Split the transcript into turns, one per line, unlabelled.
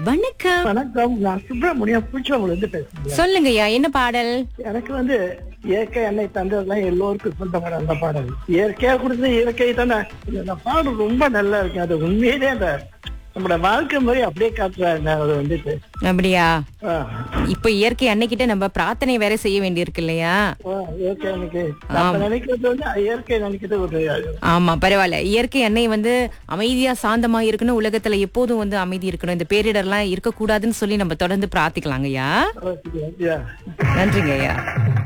வணக்கம்
வணக்கம் நான் சுப்பிரமணியம் பூச்சவங்கள இருந்து பேசுறேன்
சொல்லுங்கய்யா என்ன பாடல்
எனக்கு வந்து இயற்கை எண்ணெய் தந்ததெல்லாம் எல்லோருக்கும் சொந்தமான அந்த பாடல் இயற்கையா கொடுத்தது இயற்கை தானே இந்த பாடல் ரொம்ப நல்லா இருக்கு அது உண்மையிலே அந்த நம்மளோட வாழ்க்கை முறை அப்படியே காட்டுறாங்க அவர் வந்துட்டு
அப்படியா
ஆ,
இப்ப இயற்கை அன்னைக்கிட்ட நம்ம பிரார்த்தனை வேற செய்ய வேண்டியிருக்கு இல்லையா
ஆ, இயற்கை அன்னைக்கு நம்ம நினைக்கிறது வந்து இயற்கை நினைக்கிறது ஒரு
ஆமா பரவாயில்ல இயற்கை அன்னை வந்து அமைதியா சாந்தமா இருக்கணும் உலகத்துல எப்போதும் வந்து அமைதி இருக்கணும் இந்த பேரிடர்லாம் இருக்கக்கூடாதுன்னு சொல்லி நம்ம தொடர்ந்து பிரார்த்திக்கலாங்கய்யா
ஓகே, ஓகே.
நன்றிங்க ஐயா